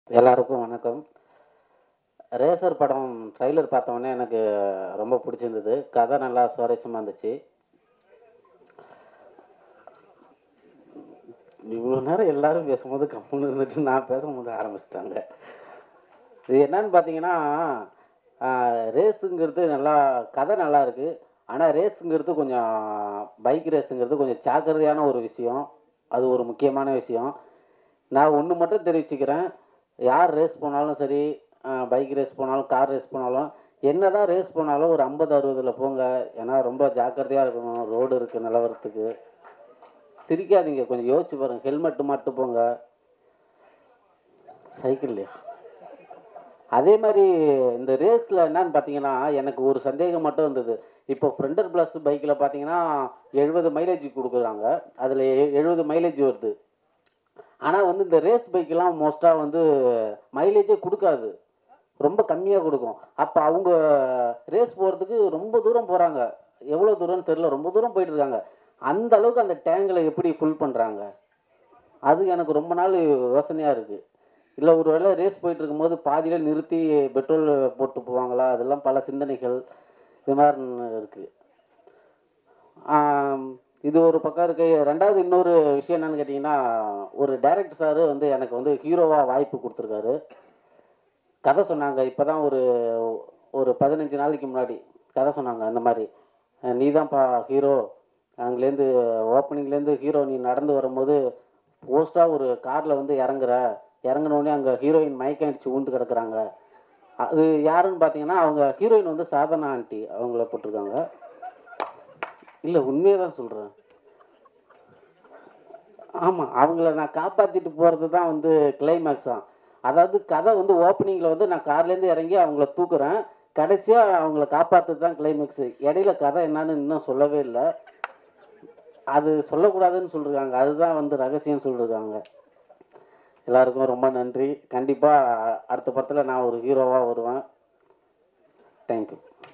எல்லாருக்கும் வணக்கம் ரேசர் படம் ட்ரைலர் பார்த்தோன்னே எனக்கு ரொம்ப பிடிச்சிருந்தது கதை நல்லா சுவாரஸ்யமாக இருந்துச்சு இவ்வளோ நேரம் எல்லாரும் பேசும்போது கம்முன்னு இருந்துட்டு நான் பேசும்போது ஆரம்பிச்சிட்டாங்க இது என்னன்னு பார்த்தீங்கன்னா ரேஸுங்கிறது நல்லா கதை நல்லா இருக்கு ஆனால் ரேஸுங்கிறது கொஞ்சம் பைக் ரேஸுங்கிறது கொஞ்சம் ஜாக்கிரதையான ஒரு விஷயம் அது ஒரு முக்கியமான விஷயம் நான் ஒன்று மட்டும் தெரிவிச்சுக்கிறேன் யார் ரேஸ் போனாலும் சரி பைக் ரேஸ் போனாலும் கார் ரேஸ் போனாலும் என்னதான் ரேஸ் போனாலும் ஒரு ஐம்பது அறுபதில் போங்க ஏன்னா ரொம்ப ஜாக்கிரதையாக இருக்கணும் ரோடு இருக்குது நிலவரத்துக்கு சிரிக்காதீங்க கொஞ்சம் யோசிச்சு பாருங்க ஹெல்மெட்டு மட்டும் போங்க சைக்கிள்லையா அதே மாதிரி இந்த ரேஸில் என்னன்னு பார்த்தீங்கன்னா எனக்கு ஒரு சந்தேகம் மட்டும் இருந்தது இப்போ ஃப்ரெண்டர் ப்ளஸ் பைக்கில் பார்த்தீங்கன்னா எழுபது மைலேஜ் கொடுக்குறாங்க அதில் எழுபது மைலேஜ் வருது ஆனால் வந்து இந்த ரேஸ் பைக்கெலாம் மோஸ்ட்டாக வந்து மைலேஜே கொடுக்காது ரொம்ப கம்மியாக கொடுக்கும் அப்போ அவங்க ரேஸ் போகிறதுக்கு ரொம்ப தூரம் போகிறாங்க எவ்வளோ தூரம்னு தெரில ரொம்ப தூரம் போயிட்டு இருக்காங்க அந்த அளவுக்கு அந்த டேங்கில் எப்படி ஃபுல் பண்ணுறாங்க அது எனக்கு ரொம்ப நாள் யோசனையாக இருக்குது இல்லை ஒரு வேளை ரேஸ் போயிட்டு இருக்கும்போது பாதியில் நிறுத்தி பெட்ரோல் போட்டு போவாங்களா அதெல்லாம் பல சிந்தனைகள் இது மாதிரி இருக்குது இது ஒரு பக்கம் இருக்கு ரெண்டாவது இன்னொரு விஷயம் என்னன்னு கேட்டிங்கன்னா ஒரு டைரக்டர் சார் வந்து எனக்கு வந்து ஹீரோவாக வாய்ப்பு கொடுத்துருக்காரு கதை சொன்னாங்க இப்போ தான் ஒரு ஒரு பதினஞ்சு நாளைக்கு முன்னாடி கதை சொன்னாங்க இந்த மாதிரி நீ தான்ப்பா ஹீரோ அங்கேருந்து ஓப்பனிங்லேருந்து ஹீரோ நீ நடந்து வரும்போது போஸ்ட்டாக ஒரு காரில் வந்து இறங்குற இறங்கினோடனே அங்கே ஹீரோயின் மயக்கம் அடிச்சு ஊந்து கிடக்குறாங்க அது யாருன்னு பார்த்தீங்கன்னா அவங்க ஹீரோயின் வந்து சாதனா ஆண்டி அவங்கள போட்டிருக்காங்க இல்லை உண்மையை தான் சொல்கிறேன் ஆமாம் அவங்கள நான் காப்பாற்றிட்டு போகிறது தான் வந்து கிளைமேக்ஸ் தான் அதாவது கதை வந்து ஓப்பனிங்கில் வந்து நான் கார்லேருந்து இறங்கி அவங்கள தூக்குறேன் கடைசியாக அவங்கள காப்பாற்றுறது தான் கிளைமேக்ஸு இடையில கதை என்னன்னு இன்னும் சொல்லவே இல்லை அது சொல்லக்கூடாதுன்னு சொல்லிருக்காங்க அதுதான் வந்து ரகசியம் சொல்லிருக்காங்க எல்லாருக்கும் ரொம்ப நன்றி கண்டிப்பாக அடுத்த படத்தில் நான் ஒரு ஹீரோவாக வருவேன் தேங்க்யூ